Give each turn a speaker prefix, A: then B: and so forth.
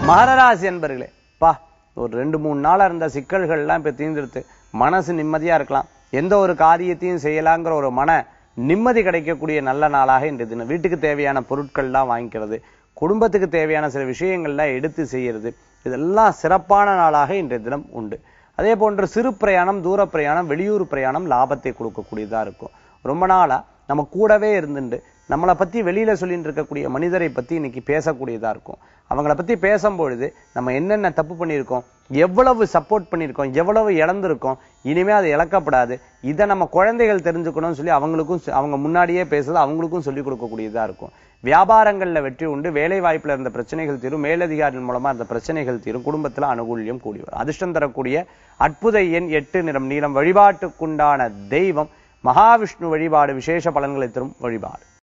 A: மகராசி என்பர்களே பா ஒரு ரெண்டு மூணு நாளா இருந்த சிக்கல்கள்லாம் இப்ப தீர்ந்துடுத்து மனசு நிம்மதியா இருக்கலாம் எந்த ஒரு காரியத்தையும் செய்யலாங்கிற ஒரு மன நிம்மதி கிடைக்கக்கூடிய நல்ல நாளாக இன்றைய தினம் வீட்டுக்கு தேவையான பொருட்கள்லாம் வாங்கிக்கிறது குடும்பத்துக்கு தேவையான சில விஷயங்கள்லாம் எடுத்து செய்யறது இதெல்லாம் சிறப்பான நாளாக இன்றைய தினம் உண்டு அதே போன்று சிறு பிரயாணம் தூர பிரயாணம் வெளியூர் பிரயாணம் லாபத்தை கொடுக்கக்கூடியதா இருக்கும் ரொம்ப நாளா நம்ம கூடவே இருந்துட்டு நம்மளை பத்தி வெளியில சொல்லிட்டு இருக்கக்கூடிய மனிதரை பத்தி இன்னைக்கு பேசக்கூடியதா இருக்கும் அவங்கள பத்தி பேசும்பொழுது நம்ம என்னென்ன தப்பு பண்ணியிருக்கோம் எவ்வளவு சப்போர்ட் பண்ணியிருக்கோம் எவ்வளவு இழந்திருக்கோம் இனிமே அது இழக்கப்படாது இதை நம்ம குழந்தைகள் தெரிஞ்சுக்கணும்னு சொல்லி அவங்களுக்கும் சொ- அவங்க முன்னாடியே பேசுறது அவங்களுக்கும் சொல்லிக் கொடுக்கக்கூடியதா இருக்கும் வியாபாரங்கள்ல வெற்றி உண்டு வேலை வாய்ப்புல இருந்த பிரச்சனைகள் தீரும் மேலதிகாரிகள் மூலமா இருந்த பிரச்சனைகள் தீரும் குடும்பத்துல அனுகூல்யம் கூடி வரும் அதிர்ஷ்டம் தரக்கூடிய அற்புத எண் எட்டு நிறம் நீளம் வழிபாட்டுக்குண்டான தெய்வம் மகாவிஷ்ணு வழிபாடு விசேஷ பலன்களை தரும் வழிபாடு